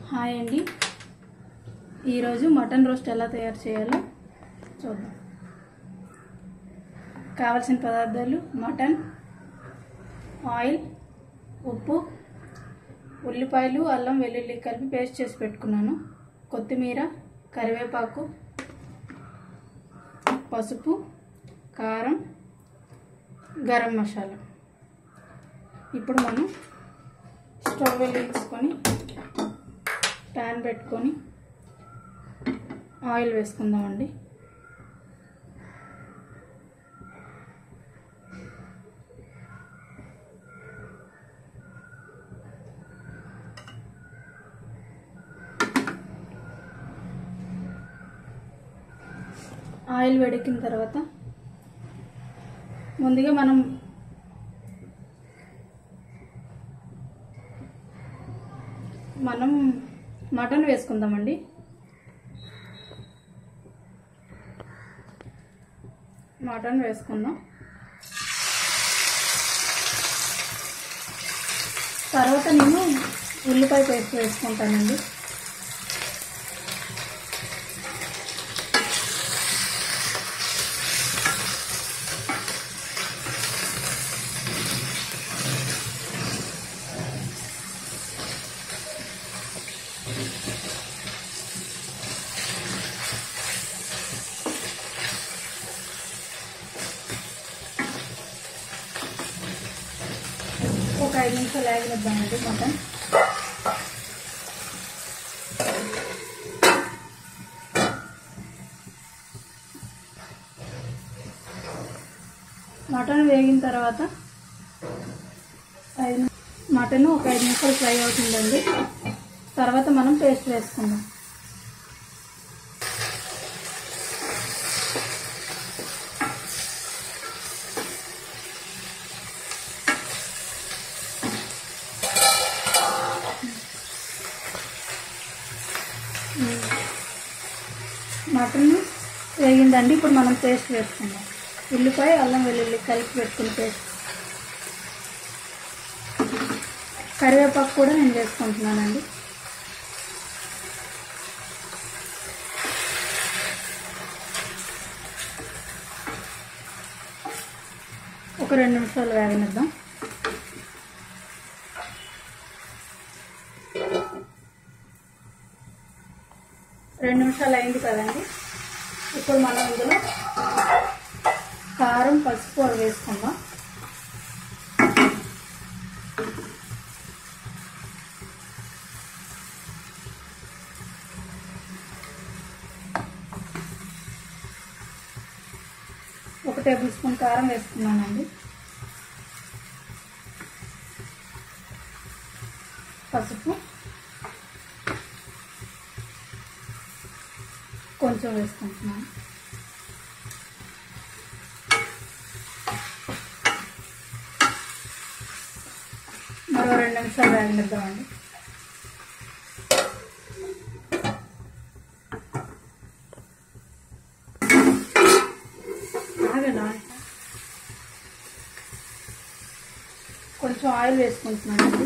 Hi అండి ఈరోజు mutton roast ఎలా తయారు చేయాలో చూద్దాం కావలసిన పదార్థాలు మటన్ ఆయిల్ ఉప్పు ఉల్లిపాయలు అల్లం వెల్లుల్లి కలిపి పేస్ట్ చేసి పెట్టుకున్నాను కొత్తిమీర కరివేపాకు పసుపు కారం గరం మసాలా ఇప్పుడు మనం స్టవ్ వెలిగించుకొని ప్యాన్ పెట్టుకొని ఆయిల్ వేసుకుందామండి ఆయిల్ వేడెక్కిన తర్వాత ముందుగా మనం మనం మటన్ వేసుకుందామండి మటన్ వేసుకుందాం తర్వాత నేను ఉల్లిపాయ పేస్ట్ వేసుకుంటానండి ఒక ఐదు నిమిషాలు ఆగిద్దామండి మటన్ మటన్ వేగిన తర్వాత ఐదు మటన్ ఒక ఐదు నిమిషాలు ఫ్రై అవుతుందండి తర్వాత మనం పేస్ట్ వేసుకుందాం మటన్ వేగిందండి ఇప్పుడు మనం పేస్ట్ వేసుకుందాం ఉల్లిపాయ అల్లం వెల్లుల్లి కలిపి పెట్టుకుని పేస్ట్ కరివేపాకు కూడా నేను వేసుకుంటున్నానండి ఒక రెండు నిమిషాలు వేగనిద్దాం రెండు నిమిషాలు అయింది కదండి ఇప్పుడు మనం ఇందులో కారం పసుపు అవి వేసుకుందాం ఒక టేబుల్ స్పూన్ కారం వేసుకున్నానండి పసుపు కొంచెం వేసుకుంటున్నాను మరో రెండు నిమిషాలు వేగనిద్దామండి ఆగనా కొంచెం ఆయిల్ వేసుకుంటున్నానండి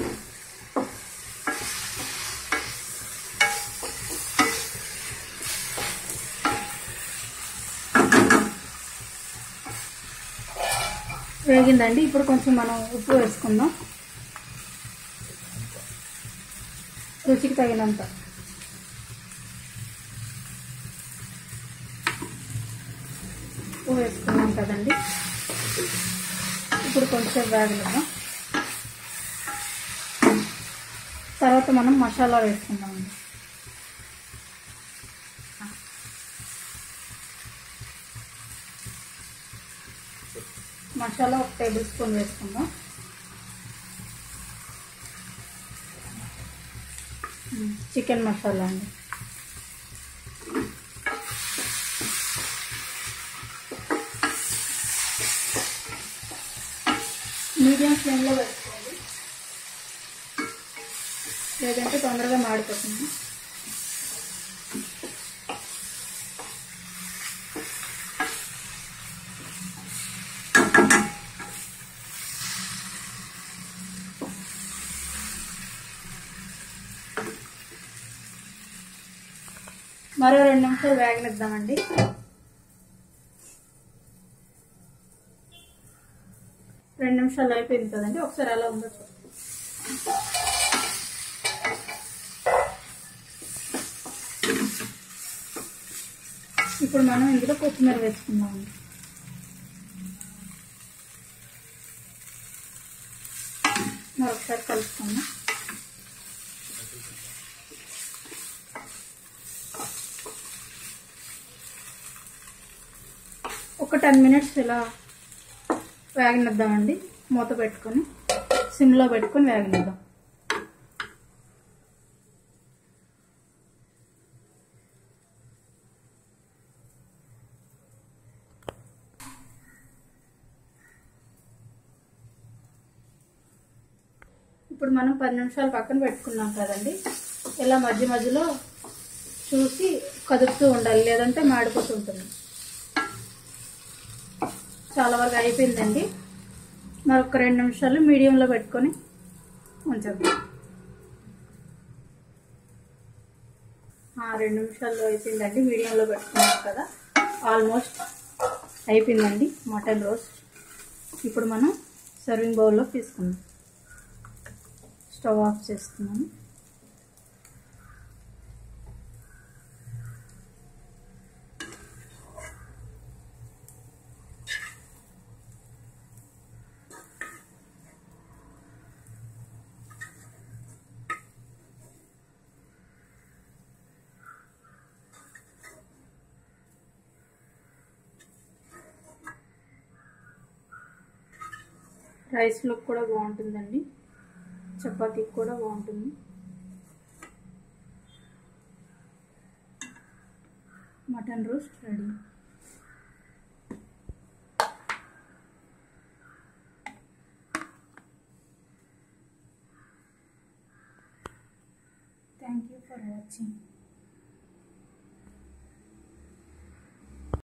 వేగిందండి ఇప్పుడు కొంచెం మనం ఉప్పు వేసుకుందాం రుచికి తగినంత ఉప్పు వేసుకున్నాం కదండి ఇప్పుడు కొంచెం వేగనిద్దాం తర్వాత మనం మసాలా వేసుకుందామండి మసాలా ఒక టేబుల్ స్పూన్ వేసుకుందాం చికెన్ మసాలా అండి మీడియం ఫ్లేమ్లో వేసుకోండి లేదంటే తొందరగా మాడిపోతుంది మరో రెండు నిమిషాలు వేగనిద్దామండి రెండు నిమిషాలు అయిపోయింది కదండి ఒకసారి అలా ఉందో చూద్దాం. ఇప్పుడు మనం ఇందులో కొత్తిమీర వేసుకుందామండి మరొకసారి కలుపుకుందాం ఒక టెన్ మినిట్స్ ఇలా వేగనిద్దామండి మూత పెట్టుకొని సిమ్లో పెట్టుకొని వేగనిద్దాం ఇప్పుడు మనం పది నిమిషాలు పక్కన పెట్టుకున్నాం కదండి ఇలా మధ్య మధ్యలో చూసి కదుపుతూ ఉండాలి లేదంటే మాడిపోతుంటుంది చాలా వరకు అయిపోయిందండి మరొక రెండు నిమిషాలు మీడియంలో పెట్టుకొని ఉంచండి ఆ, రెండు నిమిషాల్లో అయిపోయిందండి మీడియంలో పెట్టుకున్నాం కదా ఆల్మోస్ట్ అయిపోయిందండి మటన్ రోస్ట్ ఇప్పుడు మనం సర్వింగ్ బౌల్లో తీసుకుందాం స్టవ్ ఆఫ్ చేస్తున్నాను రైస్లో కూడా బాగుంటుందండి చపాతీకి కూడా బాగుంటుంది mutton roast ready thank you for watching